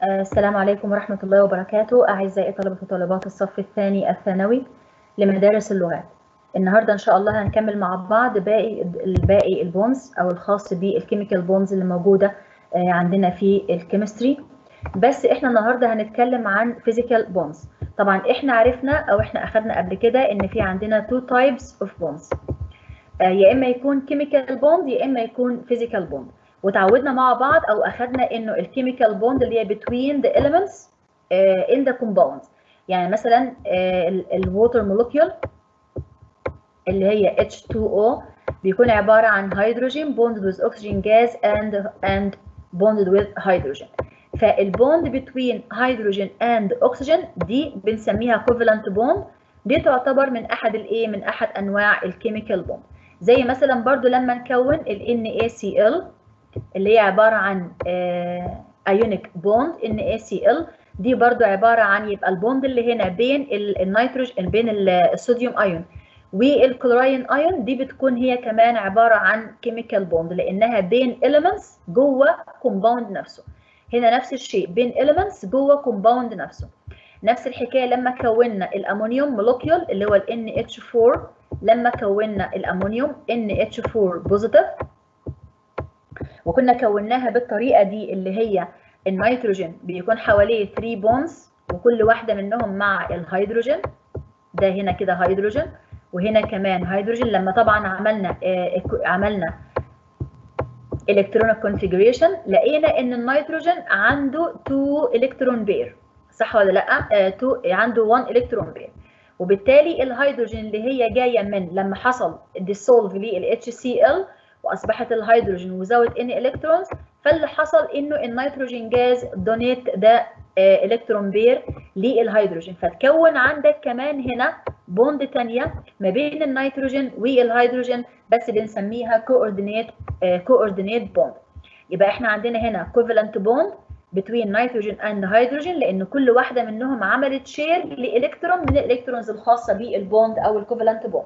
السلام عليكم ورحمة الله وبركاته أعزائي طلبة وطالبات الصف الثاني الثانوي لمدارس اللغات النهاردة إن شاء الله هنكمل مع بعض باقي الباقي البونز أو الخاص بالكيميكال بونز اللي موجودة عندنا في الكيمستري بس إحنا النهاردة هنتكلم عن فيزيكال بونز طبعا إحنا عرفنا أو إحنا أخدنا قبل كده إن في عندنا two types of bonds يا إما يكون chemical bond يا إما يكون physical bond وتعودنا مع بعض او اخذنا انه الكيميكال بوند اللي هي between the elements uh, in the compounds يعني مثلا الووتر مولكيول اللي هي H2O بيكون عباره عن هيدروجين bonded with oxygen gas and and bonded with hydrogen فالبوند between hydrogen and oxygen دي بنسميها covalent bond دي تعتبر من احد الايه من احد انواع الكيميكال بوند زي مثلا برضو لما نكون ال NaCl اللي هي عبارة عن ايونيك بوند NaCl دي برضو عبارة عن يبقى البوند اللي هنا بين النيتروجين بين الصوديوم ايون والكلوراين ايون دي بتكون هي كمان عبارة عن كيميكال بوند لانها بين elements جوه كومباوند نفسه هنا نفس الشيء بين elements جوه كومباوند نفسه نفس الحكايه لما كونا الامونيوم مولكيول اللي هو ال NH4 لما كونا الامونيوم NH4 بوزيتيف وكنا كوناها بالطريقه دي اللي هي النيتروجين بيكون حواليه 3 بونز وكل واحده منهم مع الهيدروجين ده هنا كده هيدروجين وهنا كمان هيدروجين لما طبعا عملنا آه عملنا الكترونيك كونفيجريشن لقينا ان النيتروجين عنده 2 الكترون بير صح ولا لا؟ آه 2 عنده 1 الكترون بير وبالتالي الهيدروجين اللي هي جايه من لما حصل ديسولف لل HCl واصبحت الهيدروجين without any electrons فاللي حصل انه النيتروجين جاز دونيت ده الكترون بير للهيدروجين فتكون عندك كمان هنا بوند ثانيه ما بين النيتروجين والهيدروجين بس بنسميها كوردينيت كوردينيت بوند يبقى احنا عندنا هنا covalent bond between nitrogen and hydrogen لان كل واحده منهم عملت شير لالكترون من الالكترونز الخاصه بالبوند او الكوفالنت بوند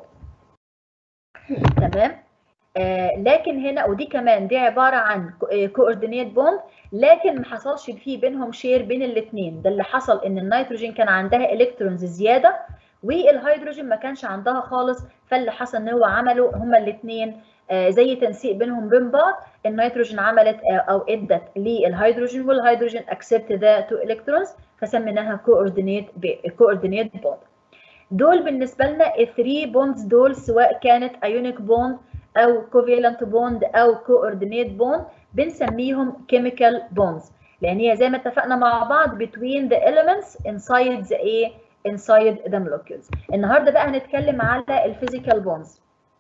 تمام آه لكن هنا ودي كمان دي عباره عن كوردينيت بوند لكن ما حصلش فيه بينهم شير بين الاثنين ده اللي حصل ان النيتروجين كان عندها الكترونز زياده والهيدروجين ما كانش عندها خالص فاللي حصل ان هو عملوا هما الاثنين آه زي تنسيق بينهم بين بعض النيتروجين عملت آه او ادت للهيدروجين والهيدروجين اكسبت ذا تو الكترونز فسميناها كوردينيت كوردينيت بوند دول بالنسبه لنا الثري بوندز دول سواء كانت ايونيك بوند او كوفالنت بوند او كوردينيت بوند بنسميهم كيميكال بوندز لان هي زي ما اتفقنا مع بعض between the elements inside the ايه inside the molecules النهارده بقى هنتكلم على الفيزيكال بوندز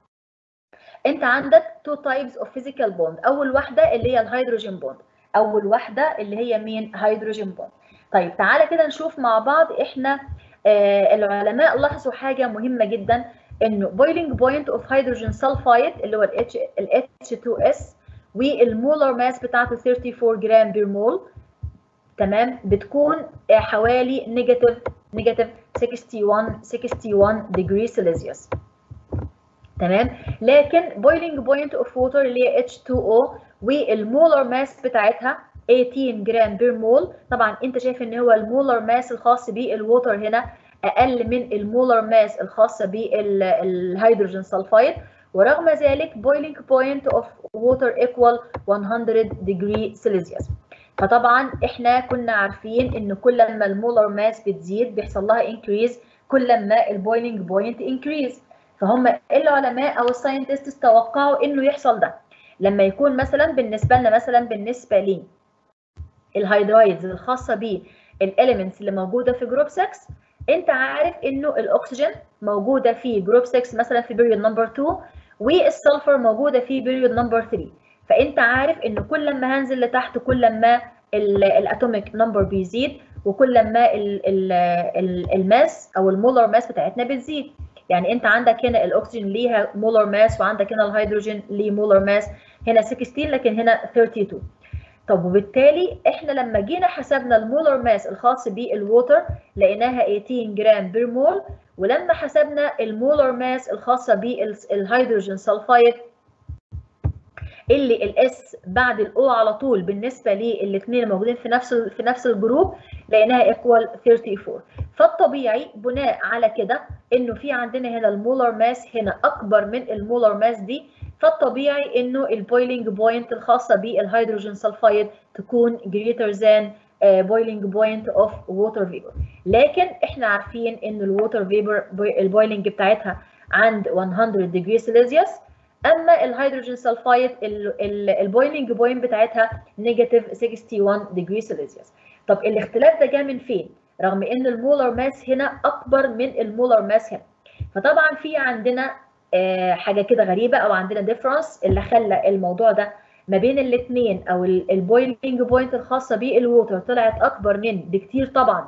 انت عندك two types of physical bond اول واحده اللي هي الهيدروجين بوند اول واحده اللي هي مين هيدروجين بوند طيب تعالى كده نشوف مع بعض احنا آه العلماء لاحظوا حاجه مهمه جدا انه boiling point of hydrogen sulfide اللي هو ال H2S والمولر ماس بتاعته 34 جرام بير مول تمام بتكون حوالي نيجاتيف نيجاتيف 61 61 degree سيليزيوس تمام لكن boiling point of water اللي هي H2O والمولر ماس بتاعتها 18 جرام بير مول طبعا انت شايف ان هو المولر ماس الخاص بالووتر هنا اقل من المولر ماس الخاصه بالهيدروجين سلفايد ورغم ذلك boiling point of water equal 100 degree Celsius فطبعا احنا كنا عارفين ان كل ما المولر ماس بتزيد بيحصل لها increase كل ما البويلنج بوينت increase فهم العلماء او الساينتستس توقعوا انه يحصل ده لما يكون مثلا بالنسبه لنا مثلا بالنسبه لي الهيدرايدز الخاصه بالاليمنتس اللي موجوده في جروب 6 انت عارف انه الاكسجين موجوده في جروب 6 مثلا في بيريود نمبر 2 والسلفر موجوده في بيريود نمبر 3 فانت عارف ان كل ما هنزل لتحت كل ما الاتوميك نمبر بيزيد وكل ما الماس او المولر ماس بتاعتنا بتزيد يعني انت عندك هنا الاكسجين ليها مولر ماس وعندك هنا الهيدروجين ليه مولر ماس هنا 16 لكن هنا 32 طب وبالتالي احنا لما جينا حسبنا المولر ماس الخاص بالووتر لقيناها 18 جرام بير مول ولما حسبنا المولر ماس الخاصه بالهيدروجين سلفايد اللي الاس بعد الاو على طول بالنسبه للاثنين الموجودين في نفس في نفس الجروب لقيناها ايكوال 34 فالطبيعي بناء على كده انه في عندنا هنا المولر ماس هنا اكبر من المولر ماس دي فالطبيعي انه البويلنج بوينت الخاصه بالهيدروجين سلفايد تكون greater than بويلنج بوينت اوف ووتر فيبر لكن احنا عارفين ان الووتر فيبر البويلنج بتاعتها عند 100 ديجري سيليزيوس اما الهيدروجين سلفايد البويلنج بوينت بتاعتها نيجاتيف 61 ديجري سيليزيوس طب الاختلاف ده جه من فين رغم ان المولر ماس هنا اكبر من المولر ماس هنا فطبعا في عندنا آه حاجه كده غريبه او عندنا ديفرنس اللي خلى الموضوع ده ما بين الاثنين او البويلنج بوينت الخاصه بالووتر طلعت اكبر من بكتير طبعا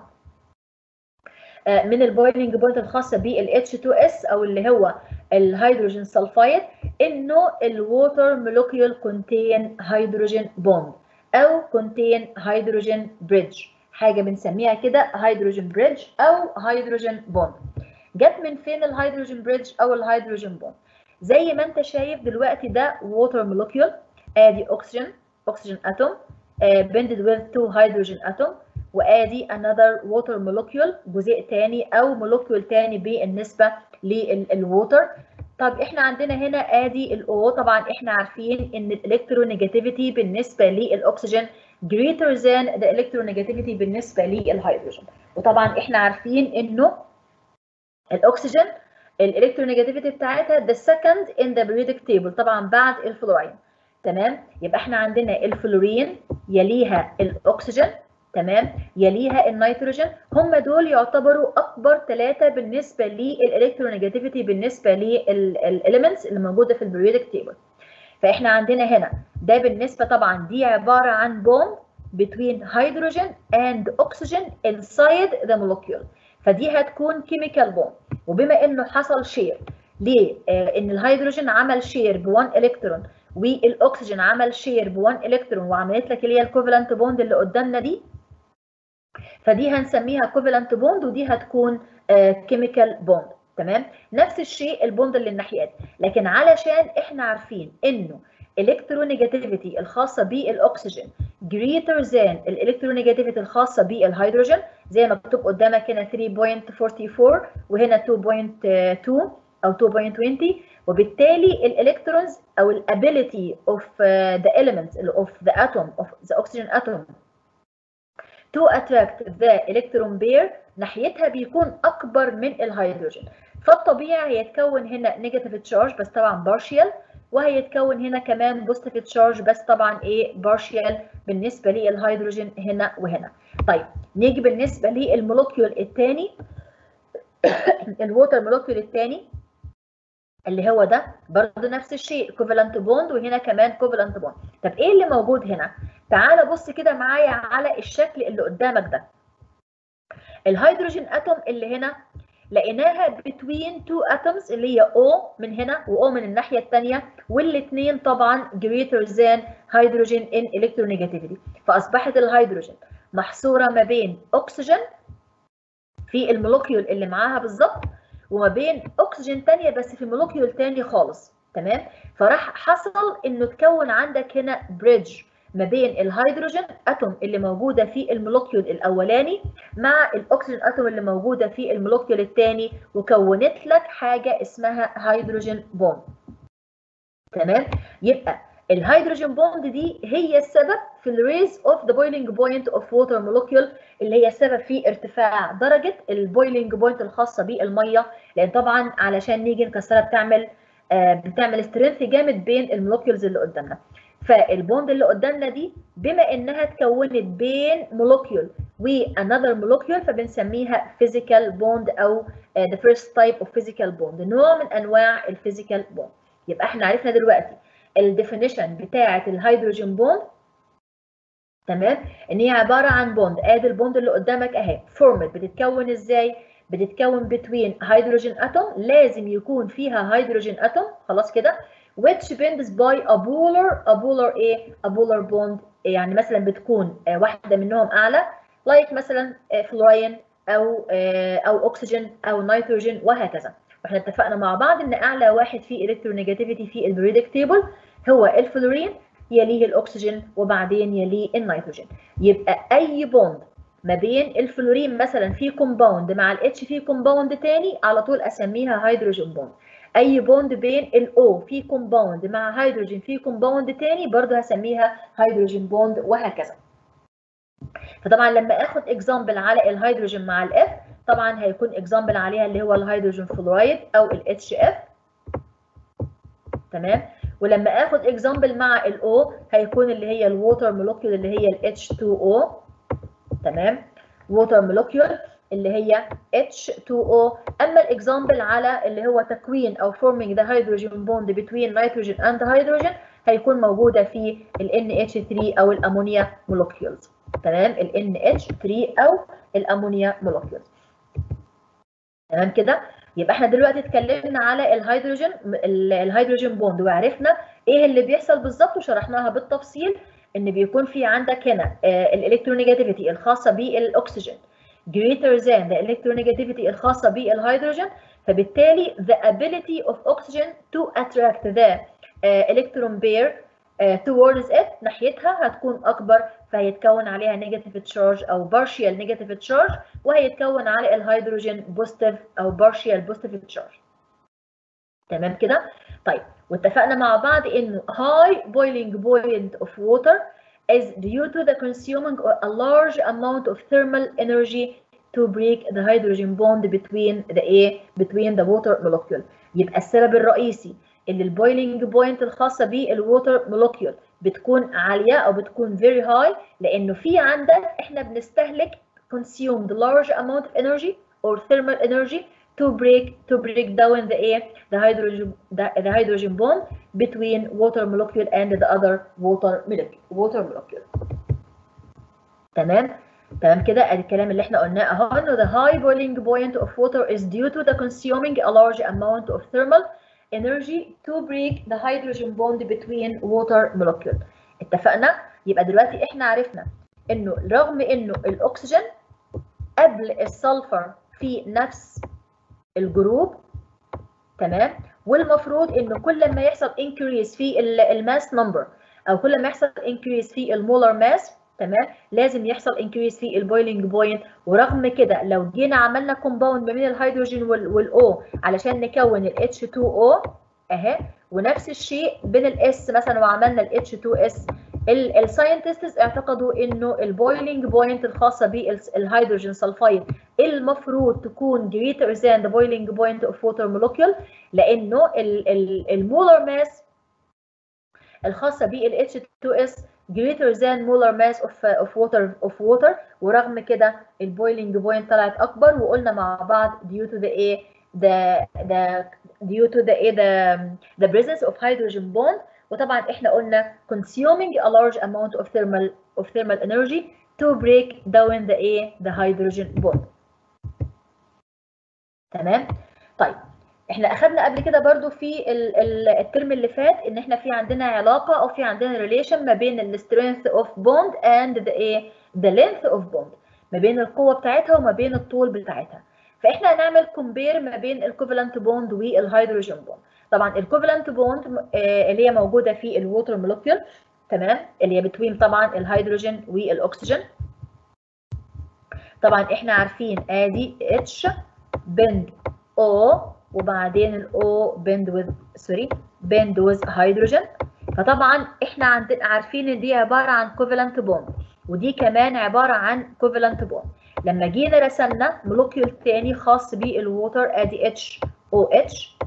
من البويلنج بوينت الخاصه بال H2S او اللي هو الهيدروجين سلفايد انه الووتر مولكيول كونتين هيدروجين بوند او كونتين هيدروجين بريدج حاجه بنسميها كده هيدروجين بريدج او هيدروجين بوند جت من فين الهيدروجين بريدج او الهيدروجين بوند زي ما انت شايف دلوقتي ده ووتر مولكيول ادي اكسجين اكسجين اتوم بندد with two hydrogen atom وادي another water molecule جزيء تاني او مولكيول تاني بالنسبه للووتر طب احنا عندنا هنا ادي الاو طبعا احنا عارفين ان الالكترونيجاتيفيتي بالنسبه للاكسجين greater than the electronegativity بالنسبه للهيدروجين وطبعا احنا عارفين انه الاكسجين الالكترونيجاتيفيتي بتاعتها the second in the periodic table طبعا بعد الفلورين تمام يبقى احنا عندنا الفلورين يليها الاكسجين تمام يليها النيتروجين هم دول يعتبروا اكبر ثلاثه بالنسبه للالكترونيجاتيفيتي بالنسبه للاليمنتس اللي موجوده في البريودك تيبل فاحنا عندنا هنا ده بالنسبه طبعا دي عباره عن بوند between hydrogen and oxygen inside the molecule فدي هتكون chemical bond وبما انه حصل شير ليه؟ آه ان الهيدروجين عمل شير ب 1 الكترون والاكسجين عمل شير ب 1 الكترون وعملت لك اللي هي الكوفالنت بوند اللي قدامنا دي فدي هنسميها كوفالنت بوند ودي هتكون كيميكال uh, بوند تمام نفس الشيء البوند اللي الناحيات لكن علشان احنا عارفين انه الكترونيجاتيفيتي الخاصه بالاكسجين greater than الالكترونيجاتيفيتي الخاصه بالهيدروجين زي ما مكتوب قدامك هنا 3.44 وهنا 2.2 او 2.20 وبالتالي الالكترونز او الابيليتي اوف ذا elements اوف ذا atom اوف ذا oxygen atom to attract the electron pair ناحيتها بيكون اكبر من الهيدروجين فالطبيعي هيتكون هنا نيجاتيف تشارج بس طبعا بارشيال وهيتكون هنا كمان بوزيتيف تشارج بس طبعا ايه بارشيال بالنسبه للهيدروجين هنا وهنا طيب نيجي بالنسبه للمولكيول الثاني الووتر مولكيول الثاني اللي هو ده برضه نفس الشيء كوفالنت بوند وهنا كمان كوفالنت بوند طب ايه اللي موجود هنا تعال بص كده معايا على الشكل اللي قدامك ده الهيدروجين اتوم اللي هنا لقيناها between two atoms اللي هي O من هنا و O من الناحية الثانية والاثنين طبعا greater than hydrogen in electronegativity فأصبحت الهيدروجين محصورة ما بين أكسجين في المولكيول اللي معاها بالظبط وما بين أكسجين ثانية بس في مولكيول ثاني خالص تمام فراح حصل إنه تكون عندك هنا بريدج ما بين الهيدروجين اتوم اللي موجوده في المولكيول الاولاني مع الاكسجين اتوم اللي موجوده في المولكيول الثاني وكونت لك حاجه اسمها هيدروجين بوند تمام يبقى الهيدروجين بوند دي هي السبب في الريز اوف ذا بويلنج بوينت اوف ووتر مولكيول اللي هي السبب في ارتفاع درجه البويلنج بوينت الخاصه بالميه لان طبعا علشان نيجي نكسرها بتعمل آه بتعمل سترينث جامد بين المولكيولز اللي قدامنا فالبوند اللي قدامنا دي بما انها اتكونت بين مولكيول وانذر مولكيول فبنسميها physical bond او the first type of physical bond نوع من انواع الفيزيكال بوند يبقى احنا عرفنا دلوقتي الديفينيشن بتاعه الهيدروجين بوند تمام ان هي عباره عن بوند ادي البوند اللي قدامك اهي فورمت بتتكون ازاي بتتكون between هيدروجين اتوم لازم يكون فيها هيدروجين اتوم خلاص كده which bends by a polar a polar ايه a polar bond يعني مثلا بتكون واحده منهم اعلى like مثلا فلورين او او اكسجين او نيتروجين وهكذا واحنا اتفقنا مع بعض ان اعلى واحد فيه الكترونيجاتيفيتي في البريدك تيبل هو الفلورين يليه الاكسجين وبعدين يليه النيتروجين يبقى اي بوند ما بين الفلورين مثلا في كومباوند مع الاتش في كومباوند تاني على طول اسميها هيدروجين بوند اي بوند بين الاو في كومباوند مع هيدروجين في كومباوند تاني برضه هسميها هيدروجين بوند وهكذا فطبعا لما اخد اكزامبل على الهيدروجين مع الاف طبعا هيكون اكزامبل عليها اللي هو الهيدروجين فلورايد او الاتش اف تمام ولما اخد اكزامبل مع الاو هيكون اللي هي الووتر مولكيول اللي هي ال H2O تمام ووتر مولكيول اللي هي H2O اما الاكزامبل على اللي هو تكوين او forming the hydrogen bond between nitrogen and hydrogen هيكون موجوده في ال NH3 او الامونيا molecules تمام ال NH3 او الامونيا molecules تمام كده يبقى احنا دلوقتي اتكلمنا على الهيدروجين الهيدروجين بوند وعرفنا ايه اللي بيحصل بالظبط وشرحناها بالتفصيل ان بيكون في عندك هنا الالكترونيجاتيفيتي الخاصه بالاكسجين greater than the electronegativity الخاصه بالهيدروجين فبالتالي the ability of oxygen to attract the uh, electron pair uh, towards it ناحيتها هتكون اكبر فهيتكون عليها نيجاتيف تشارج او بارشيال نيجاتيف تشارج وهيتكون على الهيدروجين بوزيتيف او بارشيال بوزيتيف تشارج تمام كده طيب واتفقنا مع بعض انه high boiling point of water is due to the consuming a large amount of thermal energy to break the hydrogen bond between the A between the water molecule يبقى السبب الرئيسي اللي البويلنج بوينت الخاصه بالووتر مولكيول بتكون عاليه او بتكون very high لانه في عندك احنا بنستهلك consumed large amount of energy or thermal energy to break to break down the air the hydrogen the, the hydrogen bond between water molecule and the other water molecule water molecule تمام تمام كده ادي الكلام اللي احنا قلناه اهو انه the high boiling point of water is due to the consuming a large amount of thermal energy to break the hydrogen bond between water molecule اتفقنا يبقى دلوقتي احنا عرفنا انه رغم انه الاكسجين قبل السلفر في نفس الجروب تمام والمفروض انه كل ما يحصل increase في الماس نمبر او كل ما يحصل increase في المولر ماس تمام لازم يحصل increase في البويلنج بوينت ورغم كده لو جينا عملنا كومباوند ما بين الهيدروجين والاو علشان نكون ال H2O اهي ونفس الشيء بين الاس مثلا وعملنا ال H2S الساينتستس اعتقدوا انه البويلنج بوينت الخاصه بالهيدروجين سلفايد المفروض تكون greater than the boiling point of water molecule لانه المولر ماس الخاصه بال H2S greater than molar mass of of water of water ورغم كده البويلنج بوينت طلعت اكبر وقلنا مع بعض due to the a the the due to the a the the presence of hydrogen bond وطبعا احنا قلنا consuming a large amount of thermal of thermal energy to break down the a the hydrogen bond تمام طيب احنا اخدنا قبل كده برضو في الترم اللي فات ان احنا في عندنا علاقه او في عندنا ريليشن ما بين السترينث اوف بوند اند ذا ايه ذا لينث اوف بوند ما بين القوه بتاعتها وما بين الطول بتاعتها فاحنا هنعمل كومبير ما بين الكوفالنت بوند والهيدروجين بوند طبعا الكوفالنت بوند اللي هي موجوده في الووتر مولكيول تمام اللي هي بتوين طبعا الهيدروجين والاكسجين طبعا احنا عارفين ادي اتش بند او وبعدين الاو بند وذ سوري بند وذ هيدروجين فطبعا احنا عندنا عارفين ان دي عباره عن كوفالنت بوند ودي كمان عباره عن كوفالنت بوند لما جينا رسمنا مولكيول تاني خاص بالووتر ادي اتش او اتش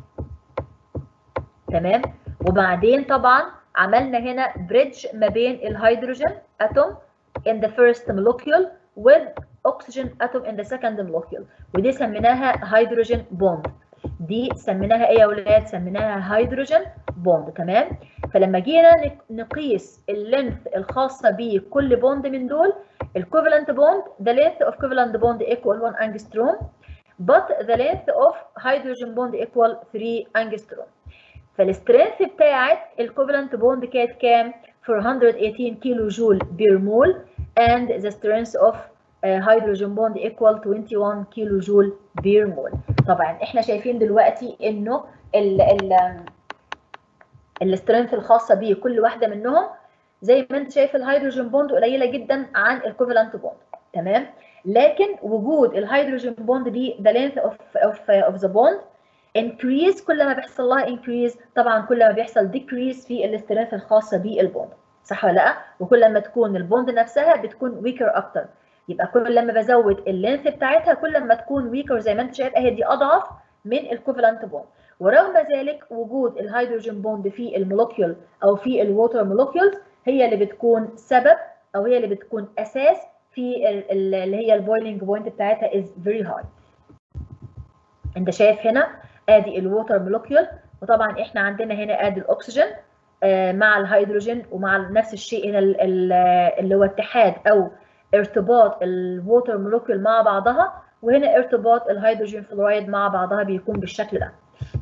تمام وبعدين طبعا عملنا هنا بريدج ما بين الهيدروجين اتوم in the first molecule with oxygen atom in the second molecule ودي سميناها هيدروجين بوند دي سميناها ايه يا ولاد سميناها هيدروجين بوند تمام فلما جينا نقيس اللينث الخاصه بكل بوند من دول الكوفالنت بوند the length of covalent bond equal 1 angstrom but the length of hydrogen bond equal 3 angstrom فالسترينث بتاعت الكوفالنت بوند كانت كام 418 كيلو جول بير مول and the strength of هيدروجين بوند equal 21 كيلو جول بير مول طبعا احنا شايفين دلوقتي انه ال ال السترينث الخاصه بيه كل واحده منهم زي ما انت شايف الهيدروجين بوند قليله جدا عن الكوفالنت بوند تمام لكن وجود الهيدروجين بوند دي the length of of of the bond increase كل ما بيحصل لها increase طبعا كل ما بيحصل decrease في الاسترينث الخاصه بالبوند صح ولا لا وكل ما تكون البوند نفسها بتكون weaker اكتر يبقى كل لما بزود اللينث بتاعتها كل ما تكون weaker زي ما انت شايف اهي دي اضعف من الكوفالنت بوند ورغم ذلك وجود الهيدروجين بوند في المولكيول او في الووتر مولكيولز هي اللي بتكون سبب او هي اللي بتكون اساس في اللي هي البويلنج بوينت بتاعتها is very high انت شايف هنا ادي الووتر مولكيول وطبعا احنا عندنا هنا ادي الاكسجين مع الهيدروجين ومع نفس الشيء هنا اللي هو اتحاد او ارتباط الووتر مولكيول مع بعضها وهنا ارتباط الهيدروجين فلورايد مع بعضها بيكون بالشكل ده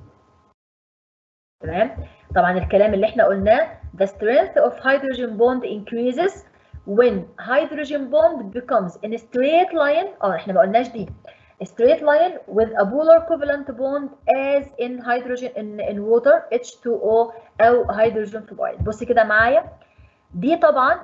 تمام طبعا الكلام اللي احنا قلناه the strength of hydrogen bond increases when hydrogen bond becomes in a straight line اه احنا ما قلناش دي a straight line with a polar covalent bond as in hydrogen in, in water H2O او hydrogen fluoride بص كده معايا دي طبعا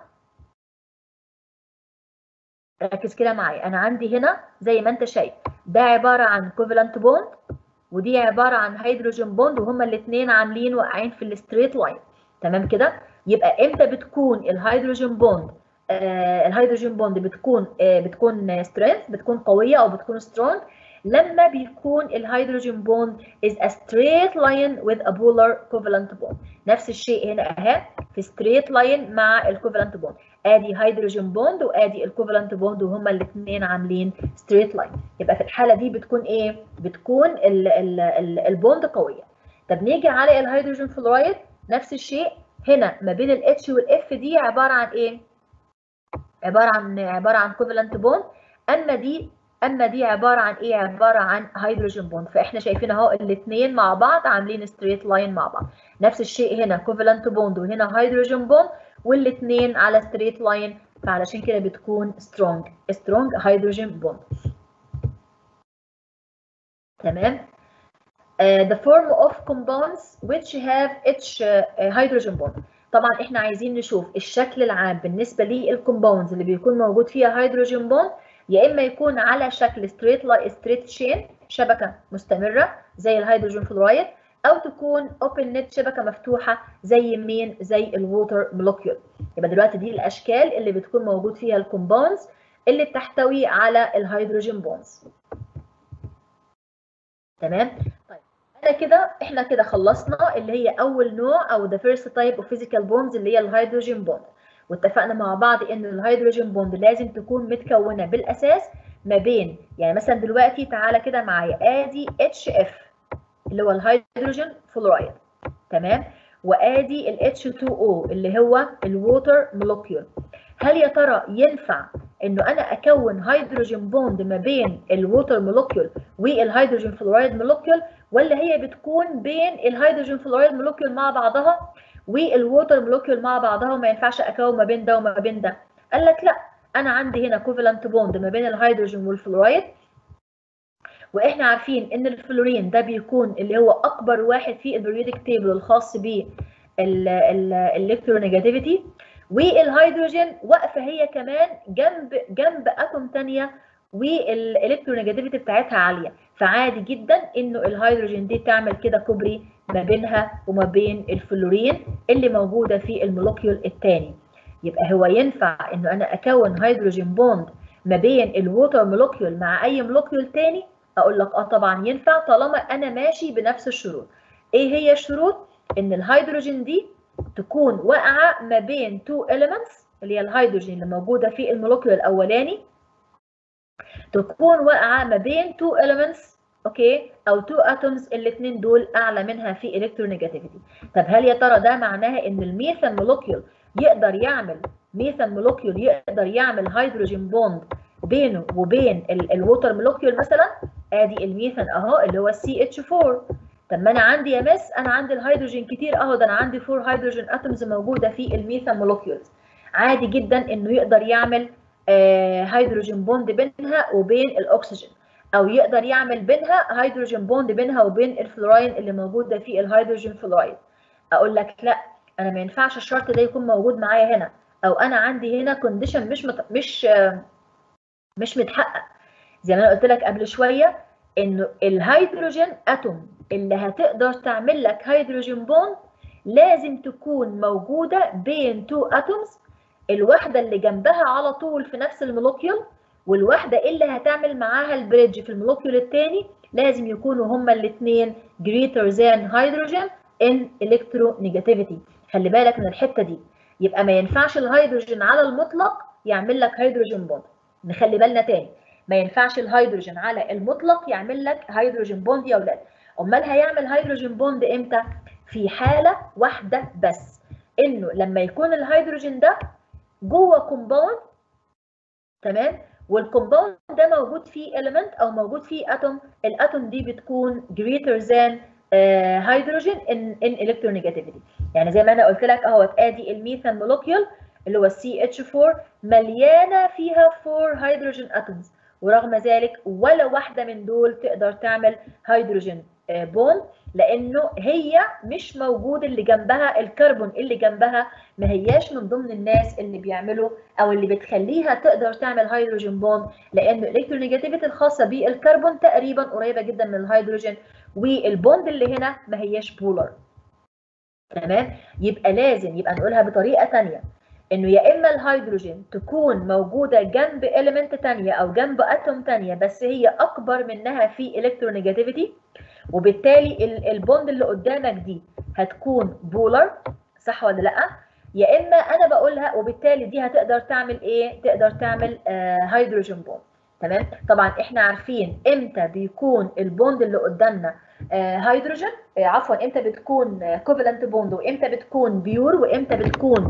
ركز كده معايا انا عندي هنا زي ما انت شايف ده عباره عن covalent bond ودي عباره عن هيدروجين بوند وهما الاثنين عاملين واقعين في الستريت لاين تمام كده يبقى امتى بتكون الهيدروجين بوند آه الهيدروجين بوند بتكون آه بتكون سترينث بتكون قويه او بتكون سترونج لما بيكون الهيدروجين بوند is a straight line with a polar covalent bond نفس الشيء هنا اهي في straight line مع الكوفالنت بوند ادي هيدروجين بوند وادي الكوفالنت بوند وهما الاثنين عاملين straight line يبقى في الحاله دي بتكون ايه بتكون ال ال ال البوند قويه طب نيجي على الهيدروجين فلورايد نفس الشيء هنا ما بين الاتش والاف دي عباره عن ايه عباره عن عباره عن كوفالنت بوند اما دي اما دي عباره عن ايه عباره عن هيدروجين بوند فاحنا شايفين اهو الاثنين مع بعض عاملين ستريت لاين مع بعض نفس الشيء هنا كوفالنت بوند وهنا هيدروجين بوند والاثنين على ستريت لاين فعلشان كده بتكون سترونج سترونج هيدروجين بوند تمام uh, the form of compounds which have H uh, hydrogen bond طبعا احنا عايزين نشوف الشكل العام بالنسبه للكومباوندز اللي بيكون موجود فيها هيدروجين بوند يا اما يكون على شكل ستريت لاين ستريت تشين شبكه مستمره زي الهيدروجين فلورايد او تكون اوبن نت شبكه مفتوحه زي مين زي الووتر مولكيول يبقى دلوقتي دي الاشكال اللي بتكون موجود فيها الكومباوندز اللي بتحتوي على الهيدروجين بونز تمام طيب انا كده احنا كده خلصنا اللي هي اول نوع او the first type of physical bonds اللي هي الهيدروجين بوند واتفقنا مع بعض ان الهيدروجين بوند لازم تكون متكونه بالاساس ما بين يعني مثلا دلوقتي تعالى كده معايا ادي اتش اف اللي هو الهيدروجين فلورايد تمام وادي ال H2O اللي هو الووتر مولكيول هل يا ترى ينفع انه انا اكون هيدروجين بوند ما بين الووتر مولكيول والهيدروجين فلورايد مولكيول ولا هي بتكون بين الهيدروجين فلورايد مولكيول مع بعضها والووتر مولكيول مع بعضها وما ينفعش اكون ما بين ده وما بين ده قال لك لا انا عندي هنا كوفالنت بوند ما بين الهيدروجين والفلورايد واحنا عارفين ان الفلورين ده بيكون اللي هو اكبر واحد في البريودك تيبل الخاص ب الالكترونيجاتيفيتي والهيدروجين واقفه هي كمان جنب جنب اتوم ثانيه والالكترونيجاتيفيتي بتاعتها عاليه فعادي جدا انه الهيدروجين دي تعمل كده كوبري ما بينها وما بين الفلورين اللي موجوده في المولكيول الثاني يبقى هو ينفع انه انا اكون هيدروجين بوند ما بين الووتر مولكيول مع اي مولكيول ثاني اقول لك اه طبعا ينفع طالما انا ماشي بنفس الشروط ايه هي الشروط ان الهيدروجين دي تكون واقعه ما بين تو elements اللي هي الهيدروجين اللي موجوده في المولكيول الاولاني تكون واقعه ما بين تو elements اوكي او تو اتومز الاثنين دول اعلى منها في الكترونيجاتيفيتي طب هل يا ترى ده معناها ان الميثان مولكيول يقدر يعمل ميثان مولكيول يقدر يعمل هيدروجين بوند بينه وبين الووتر مولكيول مثلا ادي الميثان اهو اللي هو السي اتش 4 طب ما انا عندي يا مس انا عندي الهيدروجين كتير اهو ده انا عندي 4 هيدروجين اتومز موجوده في الميثان مولكيولز عادي جدا انه يقدر يعمل آه هيدروجين بوند بينها وبين الاكسجين او يقدر يعمل بينها هيدروجين بوند بينها وبين الفلوراين اللي موجوده في الهيدروجين فلورايد اقول لك لا انا ما ينفعش الشرط ده يكون موجود معايا هنا او انا عندي هنا كونديشن مش مت... مش مش متحقق زي ما انا قلت لك قبل شويه انه الهيدروجين اتوم اللي هتقدر تعمل لك هيدروجين بوند لازم تكون موجوده بين تو اتومز الواحده اللي جنبها على طول في نفس المولوكيول والواحده اللي هتعمل معاها البريدج في المولوكيول الثاني لازم يكونوا هما الاثنين greater than hydrogen in electronegativity خلي بالك من الحته دي يبقى ما ينفعش الهيدروجين على المطلق يعمل لك هيدروجين بوند نخلي بالنا تاني ما ينفعش الهيدروجين على المطلق يعمل لك هيدروجين بوند يا اولاد امال هيعمل هيدروجين بوند امتى في حاله واحده بس انه لما يكون الهيدروجين ده جوه كومباوند تمام والكومباوند ده موجود فيه element او موجود فيه اتوم الاتوم دي بتكون greater than هيدروجين ان ان electronegativity يعني زي ما انا قلت لك اهوت ادي الميثان مولوكيول اللي هو السي اتش 4 مليانه فيها 4 هيدروجين اتومز ورغم ذلك ولا واحده من دول تقدر تعمل هيدروجين بوند لانه هي مش موجود اللي جنبها الكربون اللي جنبها ما هياش من ضمن الناس اللي بيعملوا او اللي بتخليها تقدر تعمل هيدروجين بوند لان الالكترونيجاتيفيتي الخاصه بالكربون تقريبا قريبه جدا من الهيدروجين والبوند اللي هنا ما هياش بولر تمام يبقى لازم يبقى نقولها بطريقه ثانيه انه يا اما الهيدروجين تكون موجوده جنب اليمنت ثانيه او جنب اتوم ثانيه بس هي اكبر منها في الكترونيجاتيفيتي وبالتالي البوند اللي قدامك دي هتكون بولر صح ولا لا يا اما انا بقولها وبالتالي دي هتقدر تعمل ايه تقدر تعمل آه هيدروجين بوند تمام طبعا احنا عارفين امتى بيكون البوند اللي قدامنا آه هيدروجين آه عفوا امتى بتكون كوفالنت بوند وامتى بتكون بيور وامتى بتكون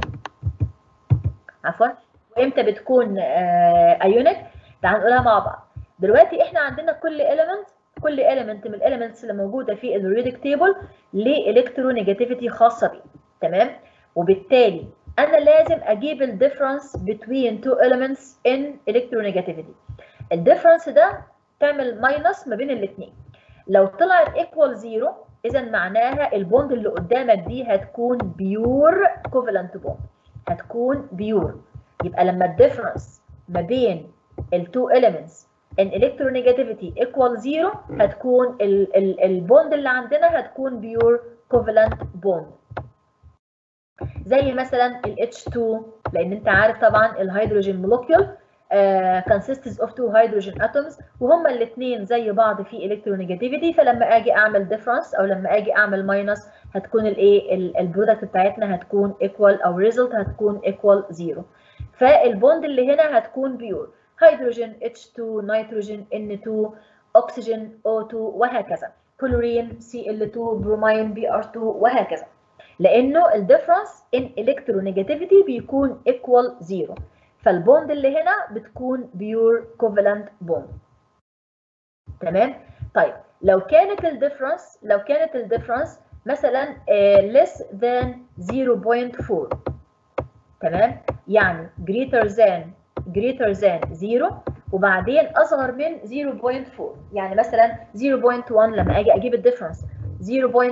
عفوا وامتى بتكون ايونيك تعال نقولها مع بعض دلوقتي احنا عندنا كل element كل element من الاليمنتس اللي موجوده في الريودك تيبل ليه الكترونيجاتيفيتي خاصه بيه تمام وبالتالي انا لازم اجيب الديفرنس between two elements in electronegativity الديفرنس ده تعمل ماينس ما بين الاثنين لو طلعت ايكوال زيرو اذا معناها البوند اللي قدامك دي هتكون بيور كوفالنت بوند هتكون بيور يبقى لما الديفرنس ما بين التو elements ان electronegativity equal zero هتكون ال ال البوند اللي عندنا هتكون بيور covalent bond زي مثلا ال H2 لان انت عارف طبعا الهيدروجين مولكيول uh, consists of two hydrogen atoms وهما الاثنين زي بعض في electronegativity فلما اجي اعمل difference او لما اجي اعمل minus هتكون الايه البرودكت بتاعتنا هتكون equal او result هتكون equal zero فالبوند اللي هنا هتكون بيور هيدروجين H2 نيتروجين N2 أكسجين O2 وهكذا كلورين Cl2 برومين Br2 وهكذا لأنه الديفرنس in electronegativity بيكون equal zero فالبوند اللي هنا بتكون pure covalent bond تمام طيب لو كانت الديفرنس لو كانت الديفرنس مثلا uh, less than 0.4 تمام يعني greater than greater than 0 وبعدين اصغر من 0.4 يعني مثلا 0.1 لما اجي اجيب الديفرنس 0.1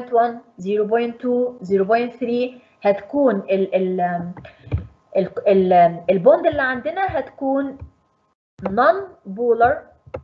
0.2 0.3 هتكون ال ال ال ال البوند اللي عندنا هتكون non polar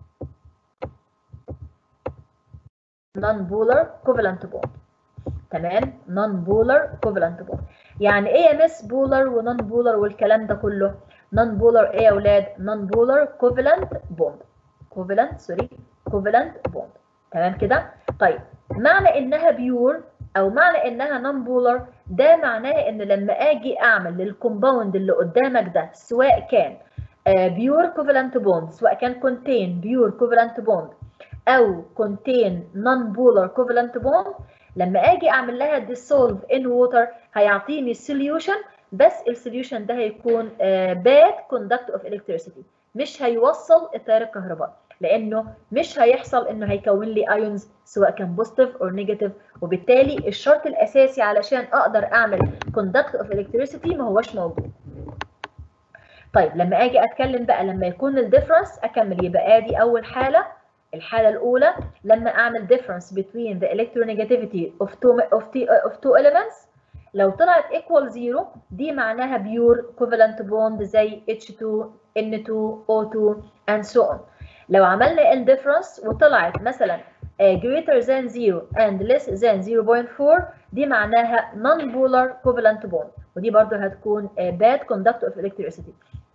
non polar covalent bond تمام non polar covalent bond يعني ايه يا مس بولر ونون بولر والكلام ده كله نون بولر ايه يا اولاد نون بولر كوفالنت بوند كوفالنت سوري كوفالنت بوند تمام كده طيب معنى انها بيور او معنى انها نون بولر ده معناه ان لما اجي اعمل للكومباوند اللي قدامك ده سواء كان بيور كوفالنت بوند سواء كان كونتين بيور كوفالنت بوند او كونتين نون بولر كوفالنت بوند لما اجي اعمل لها dissolve in water هيعطيني solution بس السوليوشن ده هيكون bad conduct of electricity مش هيوصل التيار الكهربائي لانه مش هيحصل انه هيكون لي ايونز سواء كان بوزيتيف او نيجاتيف وبالتالي الشرط الاساسي علشان اقدر اعمل conduct of electricity ما هوش موجود طيب لما اجي اتكلم بقى لما يكون الديفرنس اكمل يبقى ادي اول حاله الحالة الأولى لما أعمل difference between the electronegativity of two, of, two, of two elements لو طلعت equal 0 دي معناها بيور covalent bond زي H2 N2 O2 and so on لو عملنا indifference وطلعت مثلا greater than 0 and less than 0.4 دي معناها non-polar covalent bond ودي برضو هتكون bad conductor of electricity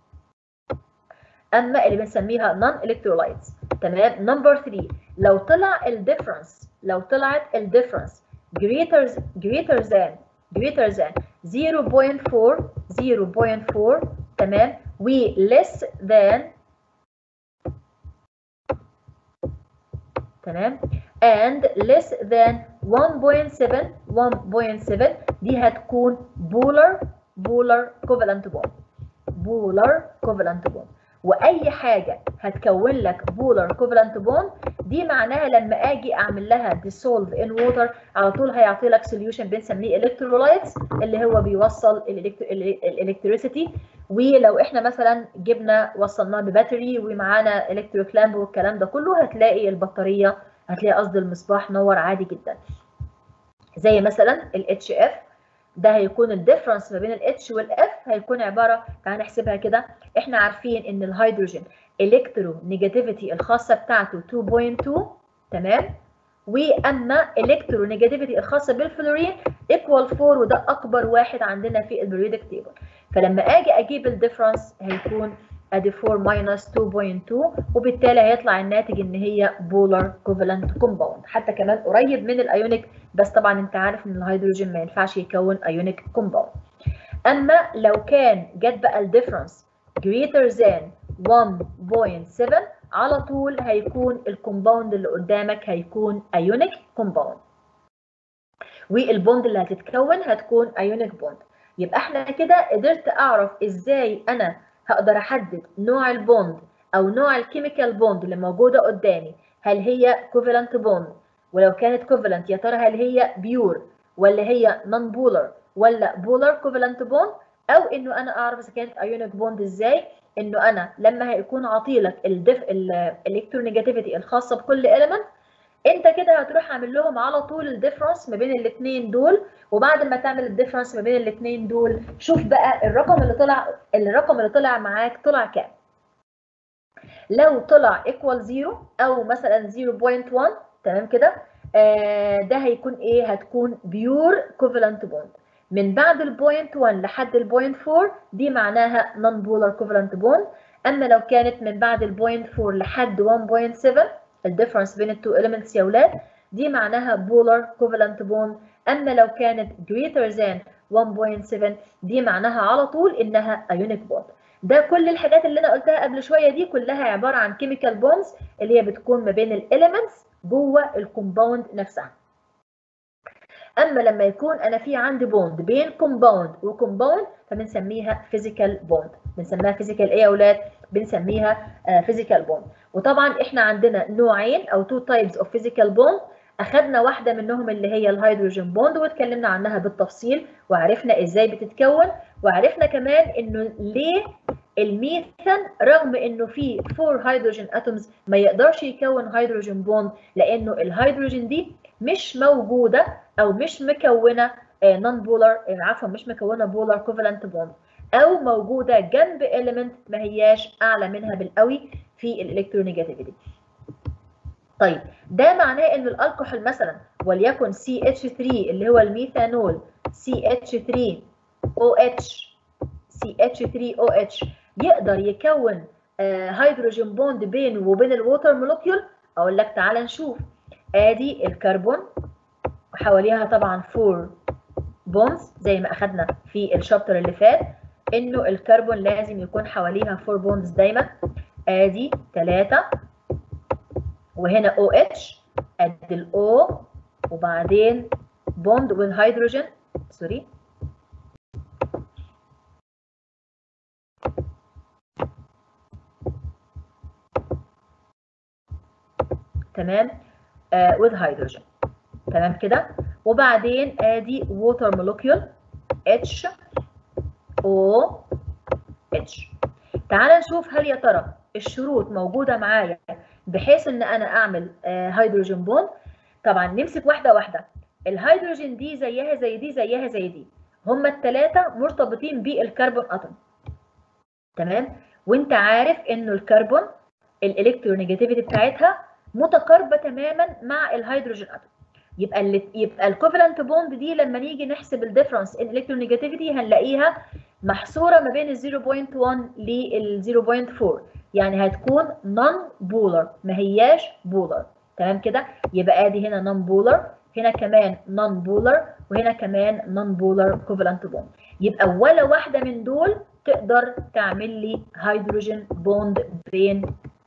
اما اللي بنسميها non electrolytes تمام نمبر 3 لو طلع الديفرنس لو طلعت الديفرنس greater greater than greater than 0.4 0.4 تمام و less than تمام and less than 1.7 1.7 دي هتكون polar polar covalent bond polar covalent bond واي حاجه هتكون لك بولر كوفالنت بوند دي معناها لما اجي اعمل لها ديسولف ان ووتر على طول هيعطي لك سوليوشن بنسميه الكترولايتس اللي هو بيوصل الالكتريسيتي ولو احنا مثلا جبنا وصلناه بباتري ومعانا الكتريك لامب والكلام ده كله هتلاقي البطاريه هتلاقي قصد المصباح نور عادي جدا زي مثلا الاتش اف ده هيكون الديفرنس ما بين الاتش والاف هيكون عباره تعال نحسبها كده احنا عارفين ان الهيدروجين الكترو نيجاتيفيتي الخاصه بتاعته 2.2 تمام واما الكترو نيجاتيفيتي الخاصه بالفلورين ايكوال 4 وده اكبر واحد عندنا في البريودك تيبل فلما اجي اجيب الديفرنس هيكون ادي 4 ماينس 2.2 وبالتالي هيطلع الناتج ان هي بولار كوفالنت كومباوند حتى كمان قريب من الايونيك بس طبعا انت عارف ان الهيدروجين ما ينفعش يكون ايونيك كومباوند اما لو كان جت بقى الديفرنس greater than 1.7 على طول هيكون الكومباوند اللي قدامك هيكون ايونيك كومباوند والبوند اللي هتتكون هتكون ايونيك بوند يبقى احنا كده قدرت اعرف ازاي انا هقدر احدد نوع البوند او نوع الكيميكال بوند اللي موجوده قدامي هل هي كوفالنت بوند ولو كانت كوفالنت يا ترى هل هي بيور ولا هي نون بولر ولا بولر كوفالنت بوند او انه انا اعرف اذا كانت ايونيك بوند ازاي انه انا لما هيكون عاطيلك الدف الالكترونيجاتيفيتي الخاصه بكل اليمنت انت كده هتروح عامل لهم على طول الديفرنس ما بين الاثنين دول وبعد ما تعمل الديفرنس ما بين الاثنين دول شوف بقى الرقم اللي طلع الرقم اللي طلع معاك طلع كام لو طلع ايكوال 0 او مثلا 0.1 تمام كده آه ده هيكون ايه هتكون بيور كوفالنت بوند من بعد البوينت 1 لحد البوينت 4 دي معناها نون بولار كوفالنت بوند اما لو كانت من بعد البوينت 4 لحد 1.7 الديفرنس بين التو elements يا ولاد دي معناها بولار كوفالنت بوند اما لو كانت greater than 1.7 دي معناها على طول انها ايونيك بوند ده كل الحاجات اللي انا قلتها قبل شويه دي كلها عباره عن كيميكال بوندز اللي هي بتكون ما بين الاليمنتس جوه الكومباوند نفسها اما لما يكون انا في عندي بوند بين كومباوند وكومباوند فبنسميها فيزيكال بوند بنسميها فيزيكال ايه يا اولاد بنسميها فيزيكال بوند وطبعا احنا عندنا نوعين او تو تايبس اوف فيزيكال بوند اخذنا واحده منهم اللي هي الهيدروجين بوند واتكلمنا عنها بالتفصيل وعرفنا ازاي بتتكون وعرفنا كمان انه ليه الميثان رغم انه فيه 4 هيدروجين اتومز ما يقدرش يكون هيدروجين بوند لانه الهيدروجين دي مش موجوده او مش مكونه نون بولار عفوا مش مكونه بولار كوفالنت بوند او موجوده جنب element ما هياش اعلى منها بالقوي في الالكترونيجاتيفيتي طيب ده معناه ان الالكحول مثلا وليكن CH3 اللي هو الميثانول CH3OH CH3OH يقدر يكون هيدروجين بوند بينه وبين الووتر مولكيول اقول لك تعالى نشوف ادي الكربون وحواليها طبعا 4 بونز زي ما اخدنا في الشابتر اللي فات انه الكربون لازم يكون حواليها 4 بونز دايما ادي 3 وهنا OH ادي ال O وبعدين بوند والهيدروجين سوري تمام آه with hydrogen تمام كده وبعدين ادي water molecule H O H تعال نشوف هل يا ترى الشروط موجوده معايا بحيث ان انا اعمل آه هيدروجين بوند طبعا نمسك واحده واحده الهيدروجين دي زيها زي دي زيها زي دي هما الثلاثه مرتبطين بالكربون اتوم تمام وانت عارف انه الكربون الالكترونيجاتيفيتي بتاعتها متقاربه تماما مع الهيدروجين اتوم يبقى ال يبقى الكوفالنت بوند دي لما نيجي نحسب الديفرنس ان الكترونيجاتيفيتي هنلاقيها محصوره ما بين ال 0.1 لل 0.4 يعني هتكون نون بولر ما هياش بولر تمام كده يبقى ادي هنا نون بولر هنا كمان نون بولر وهنا كمان نون بولر كوفالنت بوند يبقى ولا واحده من دول تقدر تعمل لي هيدروجين بوند بين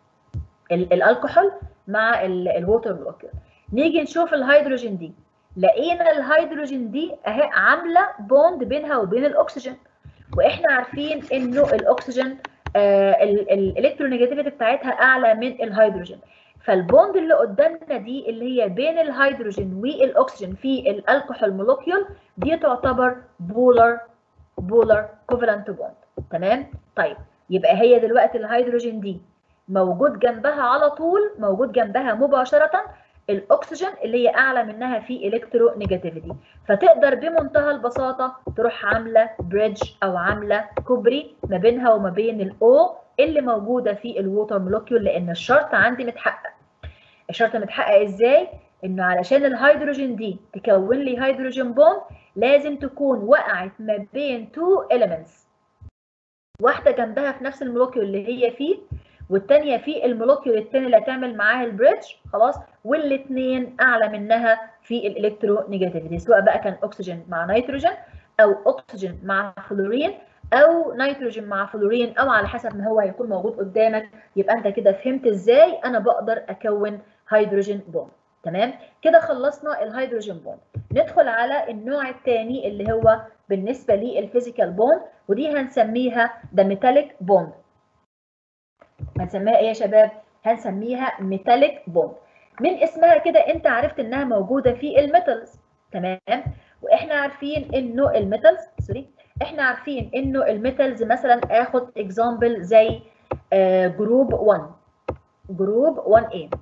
الكحول مع الووتر مولكيول نيجي نشوف الهيدروجين دي لقينا الهيدروجين دي اهي عامله بوند بينها وبين الاكسجين واحنا عارفين انه الاكسجين آه الالكترونيجاتيفيتي بتاعتها اعلى من الهيدروجين فالبوند اللي قدامنا دي اللي هي بين الهيدروجين والاكسجين في الكحول مولكيول دي تعتبر بولر بولر كوفالنت بوند تمام طيب يبقى هي دلوقتي الهيدروجين دي موجود جنبها على طول موجود جنبها مباشره الاكسجين اللي هي اعلى منها في الكترو نيجاتيفيتي فتقدر بمنتهى البساطه تروح عامله بريدج او عامله كوبري ما بينها وما بين الاو اللي موجوده في الووتر مولكيول لان الشرط عندي متحقق الشرط متحقق ازاي انه علشان الهيدروجين دي تكون لي هيدروجين بوند لازم تكون وقعت ما بين تو elements واحده جنبها في نفس المولكيول اللي هي فيه والثانيه في المولكيول الثاني اللي هتعمل معاها البريدج خلاص والاثنين اعلى منها في الالكترو نيجاتيفيتي سواء بقى كان اكسجين مع نيتروجين او اكسجين مع فلورين او نيتروجين مع فلورين او على حسب ما هو هيكون موجود قدامك يبقى انت كده فهمت ازاي انا بقدر اكون هيدروجين بوند تمام كده خلصنا الهيدروجين بوند ندخل على النوع الثاني اللي هو بالنسبه للفيزيكال بوند ودي هنسميها ذا ميتاليك بوند هنسميها ايه يا شباب هنسميها ميتاليك بوند من اسمها كده انت عرفت انها موجوده في الميتالز تمام واحنا عارفين انه الميتالز سوري احنا عارفين انه الميتالز مثلا اخد اكزامبل زي جروب 1 جروب 1A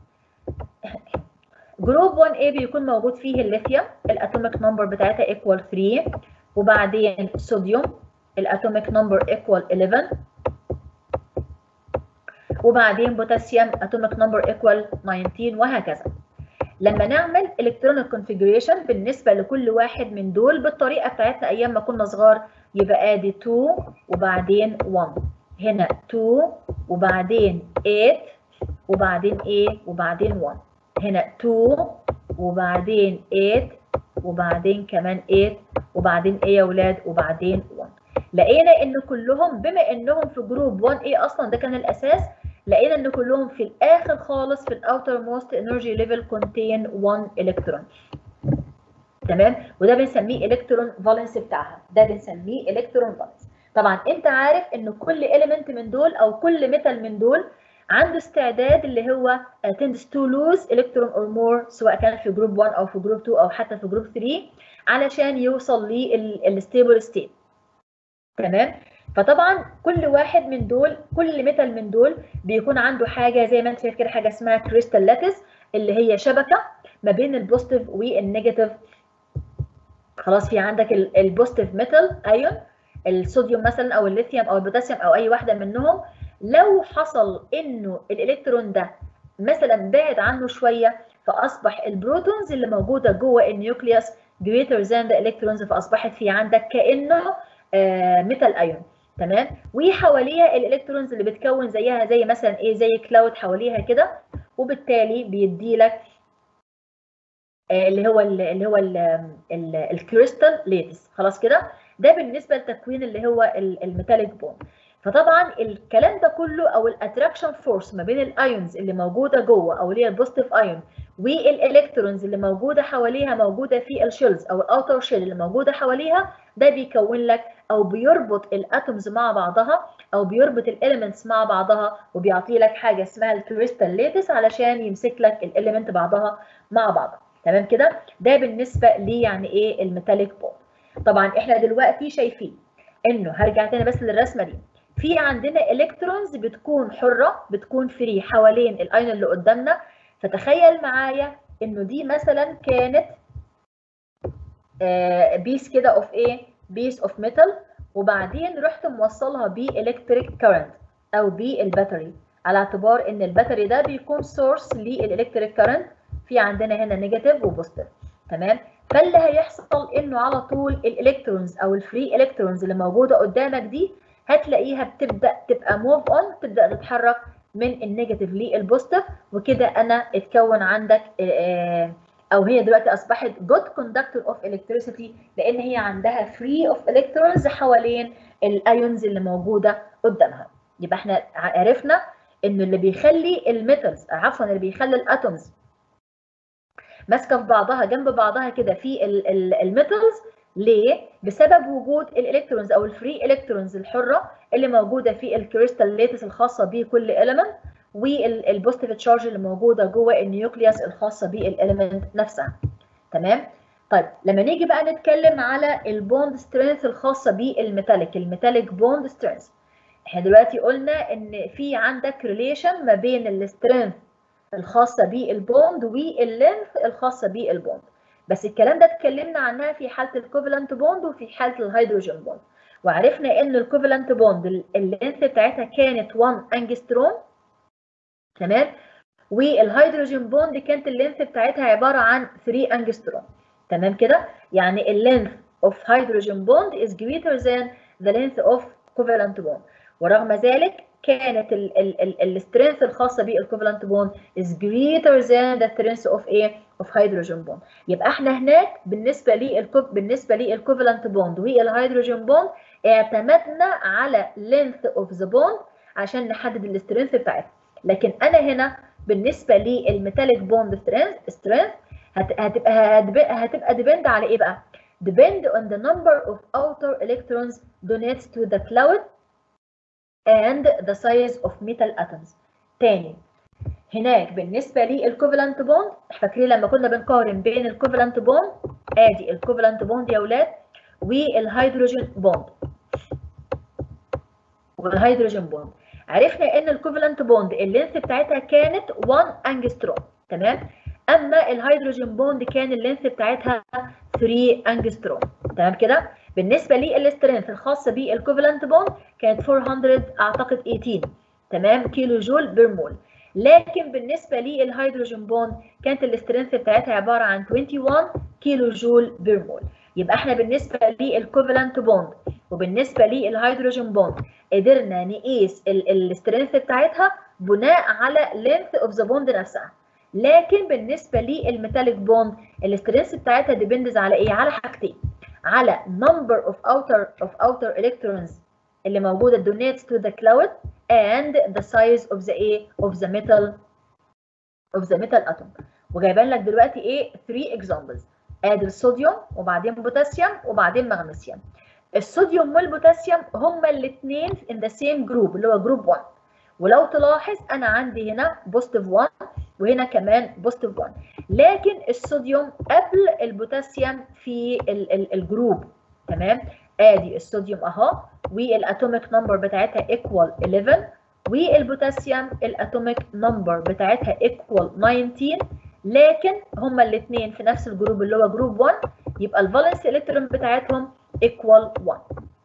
جروب 1A بيكون موجود فيه الليثيوم الاتوميك نمبر بتاعتها ايكوال 3 وبعدين صوديوم الاتوميك نمبر ايكوال 11 وبعدين بوتاسيوم اتوميك نمبر ايكوال 19 وهكذا لما نعمل الكترونيك كونفيجريشن بالنسبه لكل واحد من دول بالطريقه بتاعتنا ايام ما كنا صغار يبقى ادي 2 وبعدين 1 هنا 2 وبعدين 8 وبعدين ايه وبعدين 1 هنا 2 وبعدين 8 وبعدين كمان 8 وبعدين ايه يا ولاد وبعدين 1 لقينا ان كلهم بما انهم في جروب 1 a اصلا ده كان الاساس لقينا ان كلهم في الاخر خالص في الاوتر موست انرجي ليفل كونتين 1 الكترون تمام وده بنسميه الكترون فالنس بتاعها ده بنسميه الكترون فالنس طبعا انت عارف ان كل اليمنت من دول او كل ميتال من دول عنده استعداد اللي هو tends to lose electron or more سواء كان في جروب 1 او في جروب 2 او حتى في جروب 3 علشان يوصل للستيبل ستيت تمام فطبعا كل واحد من دول كل ميتال من دول بيكون عنده حاجه زي ما انت شايف كده حاجه اسمها كريستال لاتس اللي هي شبكه ما بين البوزيتيف والنيجاتيف خلاص في عندك البوزيتيف ميتال ايون الصوديوم مثلا او الليثيوم او البوتاسيوم او اي واحده منهم لو حصل انه الالكترون ده مثلا بعد عنه شويه فاصبح البروتونز اللي موجوده جوه النيوكليوس greater than the electrons فاصبحت في عندك كانه ميتال ايون تمام وحواليها الالكترونز اللي بتكون زيها زي مثلا ايه زي كلاود حواليها كده وبالتالي بيدي لك اللي هو ال اللي هو الكريستال ليتس خلاص كده ده بالنسبه لتكوين اللي هو الميتاليك بوند فطبعا الكلام ده كله او الاتراكشن فورس ما بين الايونز اللي موجوده جوه او اللي هي البوزيتيف ايون والالكترونز اللي موجوده حواليها موجوده في الشيلز او الاوتر شيل اللي موجوده حواليها ده بيكون لك او بيربط الاتومز مع بعضها او بيربط الاليمنتس مع بعضها وبيعطي لك حاجه اسمها الكريستال ليتس علشان يمسك لك الاليمنت بعضها مع بعضها تمام كده ده بالنسبه لي يعني ايه الميتاليك بوند طبعا احنا دلوقتي شايفين انه هرجع تاني بس للرسمه دي في عندنا الكترونز بتكون حره بتكون فري حوالين الايون اللي قدامنا فتخيل معايا انه دي مثلا كانت بيس كده اوف ايه بيس اوف ميتال وبعدين رحت موصلها بالكتريك كارنت او بالباتري على اعتبار ان الباتري ده بيكون سورس للالكتريك كارنت في عندنا هنا نيجاتيف وبوزيتيف تمام فاللي هيحصل انه على طول الالكترونز او الفري الكترونز اللي موجوده قدامك دي هتلاقيها بتبدا تبقى موف اون تبدا تتحرك من النيجاتيف للبوزيتيف وكده انا اتكون عندك او هي دلوقتي اصبحت good conductor of electricity لان هي عندها free of electrons حوالين الايونز اللي موجوده قدامها يبقى احنا عرفنا انه اللي بيخلي الميتالز عفوا اللي بيخلي الاتومز ماسكه في بعضها جنب بعضها كده في الميتالز ليه؟ بسبب وجود الالكترونز او الفري الكترونز الحره اللي موجوده في الكريستال ليتس الخاصه بكل اليمنت والبوزيتيف تشارج اللي موجوده جوه النيوكليوس الخاصه بالاليمنت نفسها تمام طيب لما نيجي بقى نتكلم على البوند سترينث الخاصه بالميتاليك الميتاليك بوند سترينث احنا دلوقتي قلنا ان في عندك ريليشن ما بين السترينث الخاصه بالبوند واللينث الخاصه بالبوند بس الكلام ده اتكلمنا عنها في حاله الكوفالنت بوند وفي حاله الهيدروجين بوند وعرفنا ان الكوفالنت بوند اللينث بتاعتها كانت 1 انجستروم تمام والهيدروجين بوند كانت اللينث بتاعتها عباره عن 3 انجستروم تمام كده يعني اللينث of hydrogen bond is greater than the length of covalent bond ورغم ذلك كانت السترينث الخاصه بالكوفالنت بوند is greater than the strength of a of hydrogen bond يبقى احنا هناك بالنسبه للكوب بالنسبه للكوفالنت بوند والهيدروجين بوند اعتمدنا على length of the bond عشان نحدد السترينث بتاعتها لكن انا هنا بالنسبه للميتاليك بوند سترينث هتبقى هتبقى ديبند على ايه بقى؟ depend on the number of outer electrons donated to the cloud and the size of metal atoms. تاني هناك بالنسبه للكوفالنت بوند فاكرين لما كنا بنقارن بين الكوفالنت بوند ادي الكوفالنت بوند يا اولاد والهيدروجين بوند والهيدروجين بوند عرفنا ان الكوفالنت بوند اللينث بتاعتها كانت 1 انجستروم تمام اما الهيدروجين بوند كان اللينث بتاعتها 3 انجستروم تمام كده بالنسبه للسترينث الخاصه بالكوفالنت بوند كانت 400 اعتقد 18 تمام كيلو جول بير مول لكن بالنسبه للهيدروجين بوند كانت السترينث بتاعتها عباره عن 21 كيلو جول بير مول يبقى احنا بالنسبه للكوفالنت بوند وبالنسبه للهيدروجين بوند قدرنا نقيس السترينث بتاعتها بناء على لينث اوف ذا بوند نفسها لكن بالنسبه للميتاليك بوند السترينث بتاعتها ديبندز على ايه على حاجتين على number of outer of outer electrons اللي موجوده donates to the cloud and the size of the A of the metal of the metal atom وجايبان لك دلوقتي ايه 3 examples ادي الصوديوم وبعدين بوتاسيوم وبعدين مغنيسيوم الصوديوم والبوتاسيوم هما الاثنين in the same group اللي هو جروب 1 ولو تلاحظ انا عندي هنا بوزيتيف 1 وهنا كمان بوزيتيف 1 لكن الصوديوم قبل البوتاسيوم في ال ال الجروب تمام ادي الصوديوم اهو والاتوميك نمبر بتاعتها ايكوال 11 والبوتاسيوم الاتوميك نمبر بتاعتها ايكوال 19 لكن هما الاثنين في نفس الجروب اللي هو جروب 1 يبقى الفالنس الكترون بتاعتهم ايكوال 1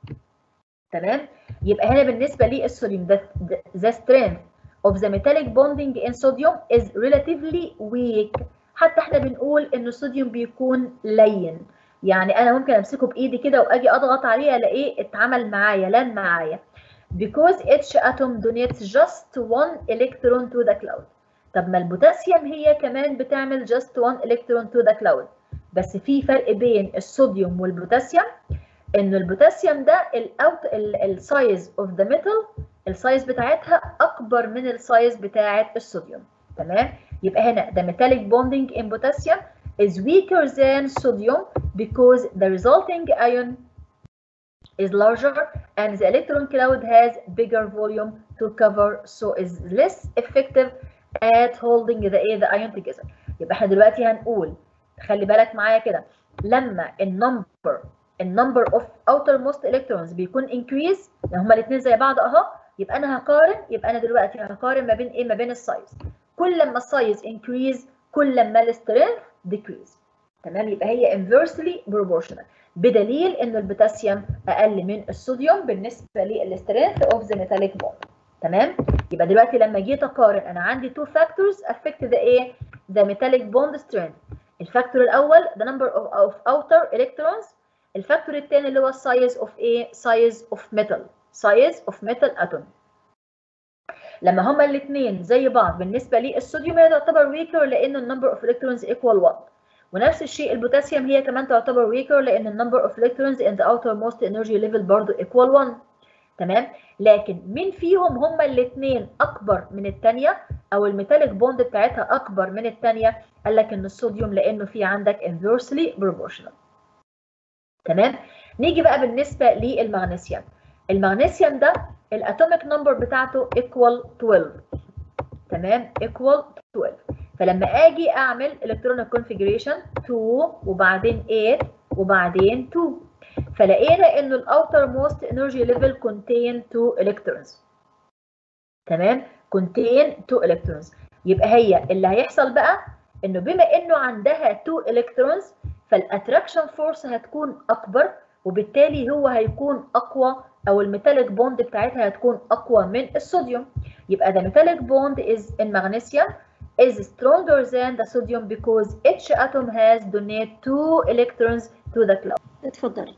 تمام يبقى هنا بالنسبه للصوديوم the strength of the metallic bonding in sodium is relatively weak حتى احنا بنقول ان الصوديوم بيكون لين يعني انا ممكن امسكه بايدي كده واجي اضغط عليه الاقيه اتعمل معايا لان معايا because each atom donates just one electron to the cloud طب ما البوتاسيوم هي كمان بتعمل just one electron to the cloud بس في فرق بين الصوديوم والبوتاسيوم ان البوتاسيوم ده الاوت السايز اوف ذا ميتال السايز بتاعتها اكبر من السايز بتاعه الصوديوم تمام يبقى هنا the metallic bonding in potassium is weaker than sodium because the resulting ion is larger and the electron cloud has bigger volume to cover so is less effective at holding the, the ion together يبقى احنا دلوقتي هنقول خلي بالك معايا كده لما النمبر النمبر اوف outermost electrons بيكون increase يعني هما الاثنين زي بعض اهو يبقى انا هقارن يبقى انا دلوقتي هقارن ما بين ايه ما بين السايز كل ما السايز increase كل ما السترينث decrease تمام يبقى هي inversely proportional بدليل ان البوتاسيوم اقل من الصوديوم بالنسبه للسترينث اوف ذا ميتاليك بوند تمام يبقى دلوقتي لما جيت اقارن انا عندي two factors affect the ايه the metallic bond strength الفاكتور الاول the number of, of outer electrons الفاكتور الثاني اللي هو size of ايه size of metal size of metal atom لما هما الاثنين زي بعض بالنسبه للصوديوم هي تعتبر ويكر لان النمبر اوف الكترونز ايكوال 1 ونفس الشيء البوتاسيوم هي كمان تعتبر ويكر لان النمبر اوف الكترونز in the outermost energy level برضه equal 1 تمام لكن مين فيهم هما الاثنين اكبر من الثانيه او الميتاليك بوند بتاعتها اكبر من الثانيه قال لك ان الصوديوم لانه في عندك inversely proportional تمام نيجي بقى بالنسبه للمغنيسيوم المغنيسيوم ده الاتوميك نمبر بتاعته equal 12 تمام equal 12 فلما اجي اعمل الكترونيك كونفيجريشن 2 وبعدين 8 وبعدين 2 فلقينا انه الاوتر موست انرجي ليفل contain 2 electrons تمام contain 2 electrons يبقى هي اللي هيحصل بقى انه بما انه عندها 2 electrons فالاتراكشن فورس هتكون اكبر وبالتالي هو هيكون اقوى او الميتاليك بوند بتاعتها هتكون اقوى من الصوديوم يبقى the metallic bond is in magnesium is stronger than the sodium because each atom has donate two electrons to the cloud. اتفضلي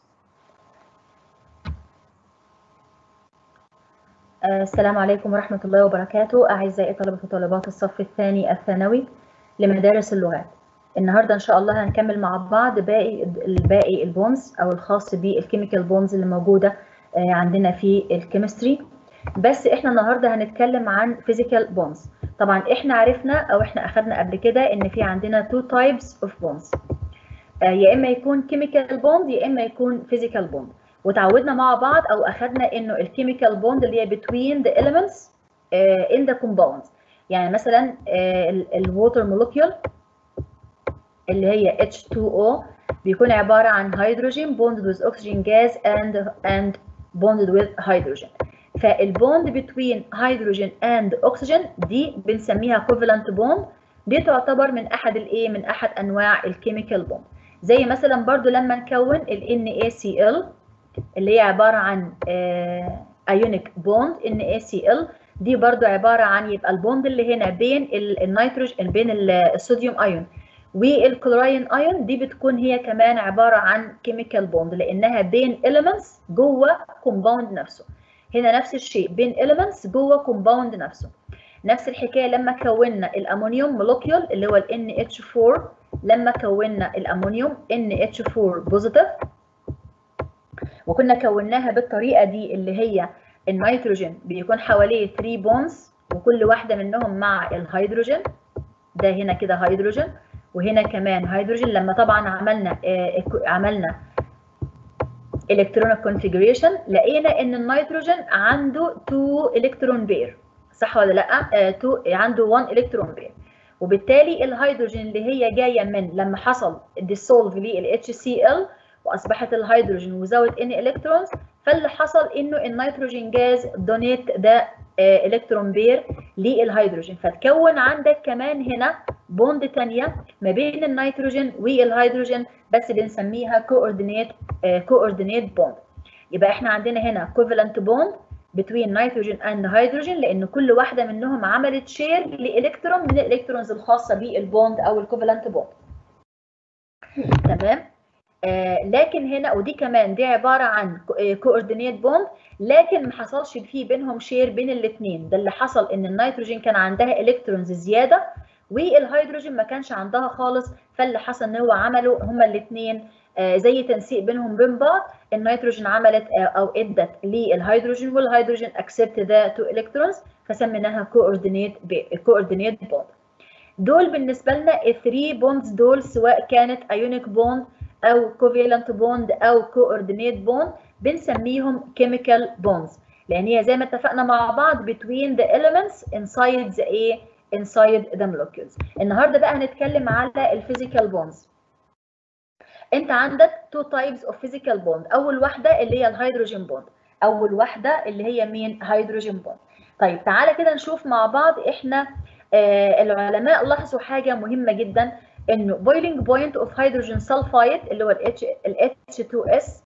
السلام عليكم ورحمة الله وبركاته أعزائي طلبة وطالبات الصف الثاني الثانوي لمدارس اللغات النهاردة إن شاء الله هنكمل مع بعض باقي الباقي البونز أو الخاص بالكيميكال بونز اللي موجودة عندنا في الكيمستري بس احنا النهارده هنتكلم عن physical bonds طبعا احنا عرفنا او احنا اخدنا قبل كده ان في عندنا two types of bonds آه يا اما يكون chemical bond يا اما يكون physical bond وتعودنا مع بعض او اخدنا انه الكيميكال بوند اللي هي between the elements uh, in the compounds يعني مثلا uh, الووتر مولكيول اللي هي H2O بيكون عباره عن هيدروجين bonded with oxygen gas and and bonded with hydrogen فالبوند between hydrogen and oxygen دي بنسميها covalent bond دي تعتبر من احد الايه من احد انواع الكيميكال بوند زي مثلا برضو لما نكون ال NaCl اللي هي عباره عن ايونيك بوند NaCl دي برضو عباره عن يبقى البوند اللي هنا بين النيتروجين بين الصوديوم ايون والكلوراين ايون دي بتكون هي كمان عباره عن كيميكال بوند لانها بين elements جوه كومباوند نفسه هنا نفس الشيء بين elements جوه كومباوند نفسه نفس الحكايه لما كونا الامونيوم مولكيول اللي هو ال NH4 لما كونا الامونيوم NH4 بوزيتيف وكنا كوناها بالطريقه دي اللي هي النيتروجين بيكون حواليه 3 بونز وكل واحده منهم مع الهيدروجين ده هنا كده هيدروجين وهنا كمان هيدروجين لما طبعا عملنا آه عملنا الكترونيك كونفيجريشن لقينا ان النيتروجين عنده 2 الكترون بير صح ولا لا؟ آه 2 عنده 1 الكترون بير وبالتالي الهيدروجين اللي هي جايه من لما حصل ديسولف لل HCl واصبحت الهيدروجين وزود ان الكترونز فاللي حصل انه النيتروجين جاز دونيت ده الكترون بير للهيدروجين فتكون عندك كمان هنا بوند ثانيه ما بين النيتروجين والهيدروجين بس بنسميها كوردينيت كوردينيت بوند يبقى احنا عندنا هنا كوفالنت بوند between nitrogen and hydrogen لان كل واحده منهم عملت شير لالكترون من الالكترونز الخاصه بالبوند او الكوفالنت بوند تمام آه لكن هنا ودي كمان دي عباره عن كوردينيت بوند لكن ما حصلش فيه بينهم شير بين الاثنين ده اللي حصل ان النيتروجين كان عندها الكترونز زياده والهيدروجين ما كانش عندها خالص فاللي حصل ان هو عملوا هما الاثنين آه زي تنسيق بينهم بين بعض النيتروجين عملت آه او ادت للهيدروجين والهيدروجين اكسبت ذا تو الكترونز فسميناها كوردينيت كوردينيت بوند دول بالنسبه لنا الثري بوندز دول سواء كانت ايونيك بوند او كوفالنت بوند او كوردينيت بوند بنسميهم chemical bonds لان هي زي ما اتفقنا مع بعض between the elements inside the ايه inside the molecules النهارده بقى هنتكلم على الفيزيكال بوندز انت عندك two types of physical bond اول واحده اللي هي الهيدروجين بوند اول واحده اللي هي مين هيدروجين بوند طيب تعالى كده نشوف مع بعض احنا آه العلماء لاحظوا حاجه مهمه جدا انه boiling point of hydrogen sulfide اللي هو ال H ال H2S